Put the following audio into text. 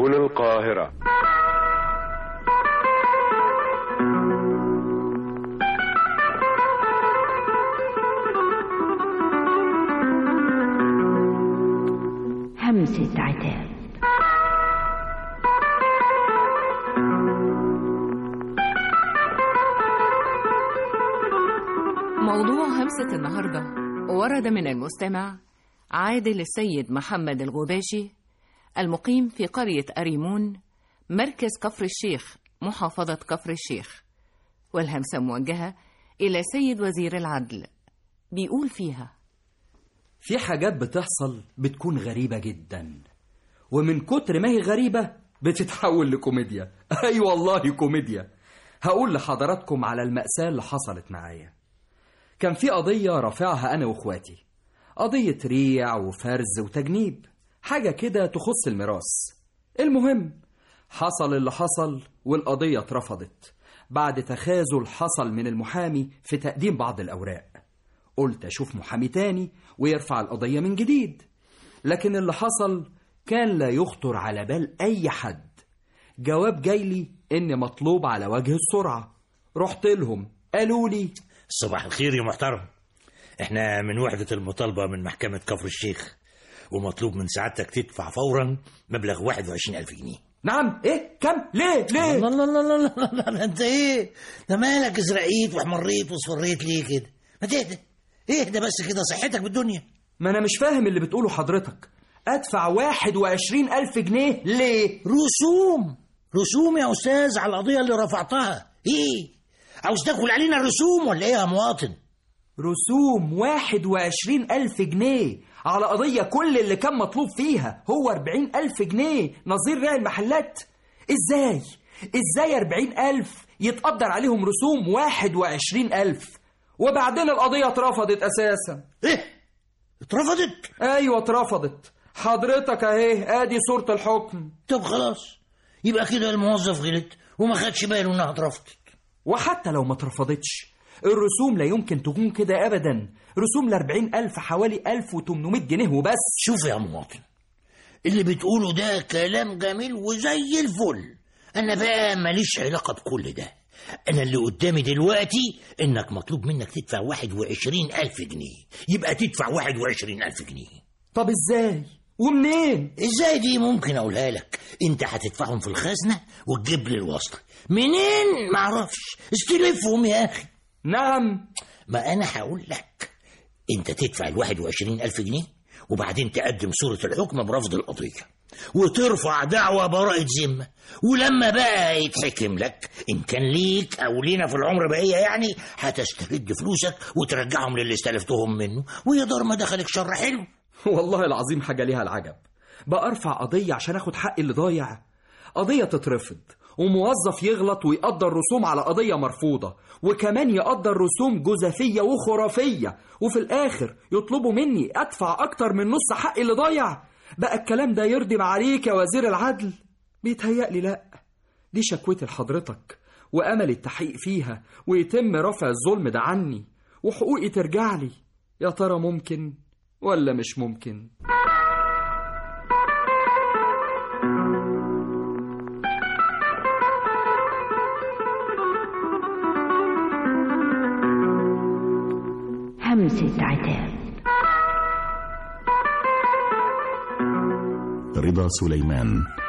سبل القاهرة همسة عتاب موضوع همسة النهاردة ورد من المستمع عادل السيد محمد الغباشي المقيم في قرية أريمون مركز كفر الشيخ محافظة كفر الشيخ والهمسة موجهة إلى سيد وزير العدل بيقول فيها في حاجات بتحصل بتكون غريبة جدا ومن كتر ما هي غريبة بتتحول لكوميديا أي أيوة والله كوميديا هقول لحضراتكم على المأساة اللي حصلت معايا كان في قضية رافعها أنا وإخواتي قضية ريع وفرز وتجنيب حاجة كده تخص الميراث المهم حصل اللي حصل والقضية اترفضت بعد تخاذل حصل من المحامي في تقديم بعض الأوراق قلت أشوف محامي تاني ويرفع القضية من جديد لكن اللي حصل كان لا يخطر على بال أي حد جواب جاي لي إن مطلوب على وجه السرعة رحت لهم قالوا لي صباح الخير يا محترم احنا من وحدة المطالبة من محكمة كفر الشيخ ومطلوب من سعادتك تدفع فورا مبلغ 21 ألف جنيه نعم ايه كم ليه ليه لا لا لا لا لا لا لا انت ايه ده مالك ازرقيت واحمريت واصفريت ليه كده ما تهدى اهدى بس كده صحتك بالدنيا ما انا مش فاهم اللي بتقوله حضرتك ادفع واحد وعشرين الف جنيه ليه رسوم رسوم يا استاذ على القضية اللي رفعتها ايه عاوز تاكل علينا الرسوم ولا ايه يا مواطن رسوم واحد وعشرين ألف جنيه على قضية كل اللي كان مطلوب فيها هو أربعين ألف جنيه نظير ريع المحلات إزاي؟ إزاي أربعين ألف يتقدر عليهم رسوم واحد وعشرين ألف وبعدين القضية اترفضت أساسا ايه اترفضت أيوة اترفضت حضرتك أهي آدي صورة الحكم طب خلاص يبقى كده الموظف غلط وما خدش باله انها اترفضت وحتى لو ما اترفضتش الرسوم لا يمكن تكون كده أبدا رسوم الأربعين ألف حوالي ألف وتمنمية جنيه وبس شوف يا مواطن اللي بتقوله ده كلام جميل وزي الفل انا بقى ماليش علاقة بكل ده انا اللي قدامي دلوقتي انك مطلوب منك تدفع واحد وعشرين الف جنيه يبقى تدفع واحد وعشرين الف جنيه طب إزاي؟ ومنين؟ ازاي دي ممكن اقولها لك انت هتدفعهم في الخزنة وتجيب لي الوصل منين معرفش استلفهم يا اخي نعم ما انا هقول لك انت تدفع الواحد وعشرين الف جنيه وبعدين تقدم صورة الحكم برفض القضية وترفع دعوى براءة ذمة ولما بقى يتحكم لك إن كان ليك أو لينا في العمر بقية يعني هتسترد فلوسك وترجعهم للي استلفتهم منه ويا دار ما دخلك شر حلو والله العظيم حاجة ليها العجب بقى أرفع قضية عشان أخد حقي اللي ضايع قضية تترفض وموظف يغلط ويقدر رسوم على قضية مرفوضة وكمان يقدر رسوم جزافية وخرافية وفي الآخر يطلبوا مني أدفع أكتر من نص حقي اللي ضايع بقى الكلام ده يرضي معاليك يا وزير العدل بيتهيألي لأ دي شكوتي لحضرتك وأمل التحقيق فيها ويتم رفع الظلم ده عني وحقوقي ترجع لي يا ترى ممكن ولا مش ممكن همسة عتاب رضا سليمان